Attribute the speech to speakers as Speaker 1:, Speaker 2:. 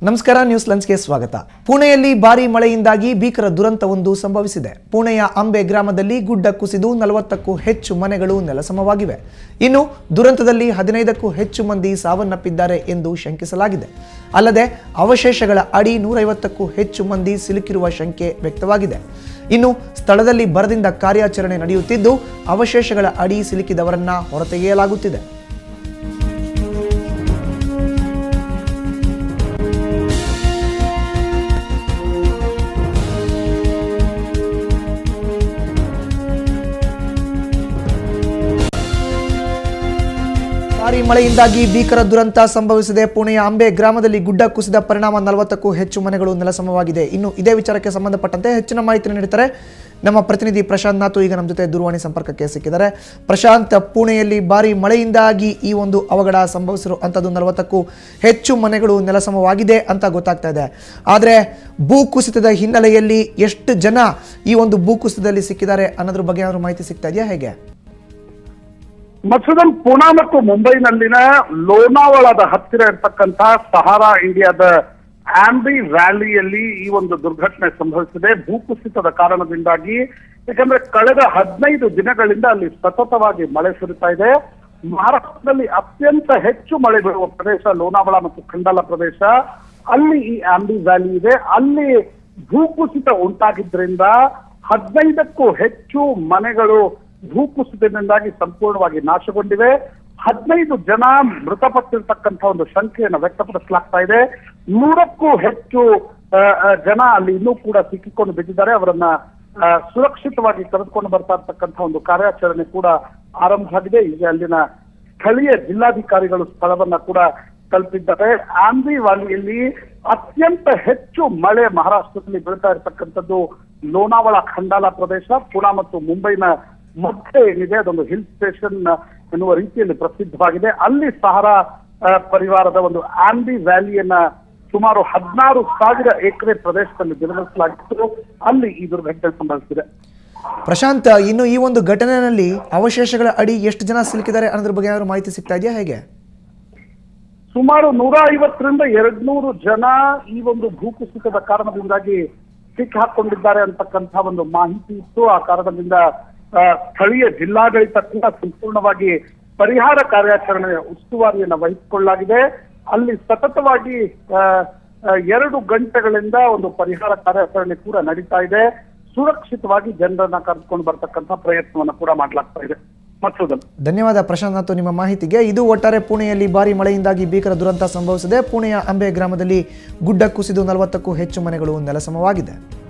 Speaker 1: ನಮಸ್ಕಾರ ನ್ಯೂಸ್ ಲಂಚ್ಗೆ ಸ್ವಾಗತ ಪುಣೆಯಲ್ಲಿ ಭಾರೀ ಮಳೆಯಿಂದಾಗಿ ಭೀಕರ ದುರಂತವೊಂದು ಸಂಭವಿಸಿದೆ ಪುಣೆಯ ಅಂಬೆ ಗ್ರಾಮದಲ್ಲಿ ಗುಡ್ಡ ಕುಸಿದು ನಲವತ್ತಕ್ಕೂ ಹೆಚ್ಚು ಮನೆಗಳು ನೆಲಸಮವಾಗಿವೆ ಇನ್ನು ದುರಂತದಲ್ಲಿ ಹದಿನೈದಕ್ಕೂ ಹೆಚ್ಚು ಮಂದಿ ಸಾವನ್ನಪ್ಪಿದ್ದಾರೆ ಎಂದು ಶಂಕಿಸಲಾಗಿದೆ ಅಲ್ಲದೆ ಅವಶೇಷಗಳ ಅಡಿ ನೂರೈವತ್ತಕ್ಕೂ ಹೆಚ್ಚು ಮಂದಿ ಸಿಲುಕಿರುವ ಶಂಕೆ ವ್ಯಕ್ತವಾಗಿದೆ ಇನ್ನು ಸ್ಥಳದಲ್ಲಿ ಬರದಿಂದ ಕಾರ್ಯಾಚರಣೆ ನಡೆಯುತ್ತಿದ್ದು ಅವಶೇಷಗಳ ಅಡಿ ಸಿಲುಕಿದವರನ್ನ ಹೊರತೆಗೆಯಲಾಗುತ್ತಿದೆ ಭಾರೀ ಮಳೆಯಿಂದಾಗಿ ಭೀಕರ ದುರಂತ ಸಂಭವಿಸಿದೆ ಪುಣೆಯ ಅಂಬೆ ಗ್ರಾಮದಲ್ಲಿ ಗುಡ್ಡ ಕುಸಿದ ಪರಿಣಾಮ ನಲವತ್ತಕ್ಕೂ ಹೆಚ್ಚು ಮನೆಗಳು ನೆಲಸಮವಾಗಿದೆ ಇನ್ನು ಇದೇ ವಿಚಾರಕ್ಕೆ ಸಂಬಂಧಪಟ್ಟಂತೆ ಹೆಚ್ಚಿನ ಮಾಹಿತಿ ನೀಡುತ್ತಾರೆ ನಮ್ಮ ಪ್ರತಿನಿಧಿ ಪ್ರಶಾಂತ್ ನಾಥು ಈಗ ನಮ್ಮ ಜೊತೆ ದೂರವಾಣಿ ಸಂಪರ್ಕಕ್ಕೆ ಸಿಕ್ಕಿದ್ದಾರೆ ಪ್ರಶಾಂತ್ ಪುಣೆಯಲ್ಲಿ ಭಾರೀ ಮಳೆಯಿಂದಾಗಿ ಈ ಒಂದು ಅವಘಡ ಸಂಭವಿಸಿರುವಂಥದ್ದು ನಲವತ್ತಕ್ಕೂ ಹೆಚ್ಚು ಮನೆಗಳು ನೆಲಸಮವಾಗಿದೆ ಅಂತ ಗೊತ್ತಾಗ್ತಾ ಇದೆ ಆದರೆ ಭೂಕುಸಿತದ ಹಿನ್ನೆಲೆಯಲ್ಲಿ ಎಷ್ಟು ಜನ ಈ ಒಂದು ಭೂಕುಸಿತದಲ್ಲಿ ಸಿಕ್ಕಿದ್ದಾರೆ ಅನ್ನೋದ್ರ ಬಗ್ಗೆ ಏನಾದರೂ ಮಾಹಿತಿ ಸಿಗ್ತಾ ಇದೆಯಾ ಹೇಗೆ
Speaker 2: ಮಸೂದನ್ ಪುಣಾ ಮತ್ತು ಮುಂಬೈನಲ್ಲಿನ ಲೋನಾವಳದ ಹತ್ತಿರ ಇರ್ತಕ್ಕಂಥ ಸಹಾರಾ ಇಂಡಿಯಾದ ಆಂಬಿ ವ್ಯಾಲಿಯಲ್ಲಿ ಈ ಒಂದು ದುರ್ಘಟನೆ ಸಂಭವಿಸಿದೆ ಭೂಕುಸಿತದ ಕಾರಣದಿಂದಾಗಿ ಯಾಕಂದ್ರೆ ಕಳೆದ ಹದಿನೈದು ದಿನಗಳಿಂದ ಅಲ್ಲಿ ಸತತವಾಗಿ ಮಳೆ ಸುರಿತಾ ಇದೆ ಮಹಾರಾಷ್ಟ್ರದಲ್ಲಿ ಅತ್ಯಂತ ಹೆಚ್ಚು ಮಳೆ ಬೀಳುವ ಪ್ರದೇಶ ಲೋನಾವಳ ಮತ್ತು ಖಂಡಾಲ ಪ್ರದೇಶ ಅಲ್ಲಿ ಈ ಆಂಬಿ ವ್ಯಾಲಿ ಇದೆ ಅಲ್ಲಿ ಭೂಕುಸಿತ ಉಂಟಾಗಿದ್ರಿಂದ ಹದಿನೈದಕ್ಕೂ ಹೆಚ್ಚು ಮನೆಗಳು ಭೂಕುಸಿತದಿಂದಾಗಿ ಸಂಪೂರ್ಣವಾಗಿ ನಾಶಗೊಂಡಿವೆ ಹದಿನೈದು ಜನ ಮೃತಪಟ್ಟಿರ್ತಕ್ಕಂಥ ಒಂದು ಶಂಕೆಯನ್ನು ವ್ಯಕ್ತಪಡಿಸಲಾಗ್ತಾ ಇದೆ ನೂರಕ್ಕೂ ಹೆಚ್ಚು ಆ, ಆ, ಜನ ಅಲ್ಲಿ ಇನ್ನೂ ಕೂಡ ಸಿಕ್ಕಿಕೊಂಡು ಬಿದ್ದಿದ್ದಾರೆ ಅವರನ್ನ ಆ, ಸುರಕ್ಷಿತವಾಗಿ ಕರೆದುಕೊಂಡು ಬರ್ತಾ ಇರ್ತಕ್ಕಂಥ ಒಂದು ಕಾರ್ಯಾಚರಣೆ ಕೂಡ ಆರಂಭ ಆಗಿದೆ ಈಗ ಅಲ್ಲಿನ ಸ್ಥಳೀಯ ಜಿಲ್ಲಾಧಿಕಾರಿಗಳು ಸ್ಥಳವನ್ನ ಕೂಡ ತಲುಪಿದ್ದಾರೆ ಆಂಬಿ ವ್ಯಾಲಿಯಲ್ಲಿ ಅತ್ಯಂತ ಹೆಚ್ಚು ಮಳೆ ಮಹಾರಾಷ್ಟ್ರದಲ್ಲಿ ಬೀಳ್ತಾ ಇರತಕ್ಕಂಥದ್ದು ಲೋನಾವಳ ಖಂಡಾಲ ಪ್ರದೇಶ ಪುಣಾ ಮತ್ತು ಮುಂಬೈನ ಮಧ್ಯೆ ಏನಿದೆ ಅದೊಂದು ಹಿಲ್ ಸ್ಟೇಷನ್ ಎನ್ನುವ ರೀತಿಯಲ್ಲಿ ಪ್ರಸಿದ್ಧವಾಗಿದೆ ಅಲ್ಲಿ ಸಹಾರಾ ಆ, ಪರಿವಾರದ ಒಂದು ಆಂಬಿ ವ್ಯಾಲಿಯನ್ನ ಸುಮಾರು ಹದಿನಾರು ಸಾವಿರ ಎಕರೆ ಪ್ರದೇಶದಲ್ಲಿ ನಿರ್ಮಿಸಲಾಗಿತ್ತು ಅಲ್ಲಿ ಈ ದುರ್ಘಟನೆ ಸಂಭವಿಸಿದೆ
Speaker 1: ಪ್ರಶಾಂತ್ ಇನ್ನು ಈ ಒಂದು ಘಟನೆಯಲ್ಲಿ ಅವಶೇಷಗಳ ಅಡಿ ಎಷ್ಟು ಜನ ಸಿಲುಕಿದ್ದಾರೆ ಅನ್ನೋದ್ರ ಬಗ್ಗೆ ಏನಾದ್ರು ಮಾಹಿತಿ ಸಿಗ್ತಾ ಇದೆಯಾ ಹೇಗೆ
Speaker 2: ಸುಮಾರು ನೂರ ಐವತ್ತರಿಂದ ಎರಡ್ ನೂರು ಜನ ಈ ಒಂದು ಭೂಕುಸಿತದ ಕಾರಣದಿಂದಾಗಿ ಸಿಕ್ಕಾಕೊಂಡಿದ್ದಾರೆ ಅಂತಕ್ಕಂಥ ಒಂದು ಮಾಹಿತಿ ಇತ್ತು ಆ ಕಾರಣದಿಂದ ಆ, ಸ್ಥಳೀಯ ಜಿಲ್ಲಾಡಳಿತ ಕೂಡ ಸಂಪೂರ್ಣವಾಗಿ ಪರಿಹಾರ ಕಾರ್ಯಾಚರಣೆ ಉಸ್ತುವಾರಿಯನ್ನ ವಹಿಸಿಕೊಳ್ಳಲಾಗಿದೆ ಅಲ್ಲಿ ಸತತವಾಗಿ ಆ, ಆ, ಎರಡು ಗಂಟೆಗಳಿಂದ ಒಂದು ಪರಿಹಾರ ಕಾರ್ಯಾಚರಣೆ ಕೂಡ ನಡೀತಾ ಇದೆ ಸುರಕ್ಷಿತವಾಗಿ ಜನರನ್ನ ಕರೆದುಕೊಂಡು ಬರ್ತಕ್ಕಂಥ ಪ್ರಯತ್ನವನ್ನ ಕೂಡ ಮಾಡಲಾಗ್ತಾ ಇದೆ ಮತ್ತೊಂದು
Speaker 1: ಧನ್ಯವಾದ ಪ್ರಶಾಂತ್ ನಾಥ್ ನಿಮ್ಮ ಮಾಹಿತಿಗೆ ಇದು ಒಟ್ಟಾರೆ ಪುಣೆಯಲ್ಲಿ ಭಾರಿ ಮಳೆಯಿಂದಾಗಿ ಭೀಕರ ದುರಂತ ಸಂಭವಿಸಿದೆ ಪುಣೆಯ ಅಂಬೆ ಗ್ರಾಮದಲ್ಲಿ ಗುಡ್ಡ ಕುಸಿದು ನಲವತ್ತಕ್ಕೂ ಹೆಚ್ಚು ಮನೆಗಳು ನೆಲಸಮವಾಗಿದೆ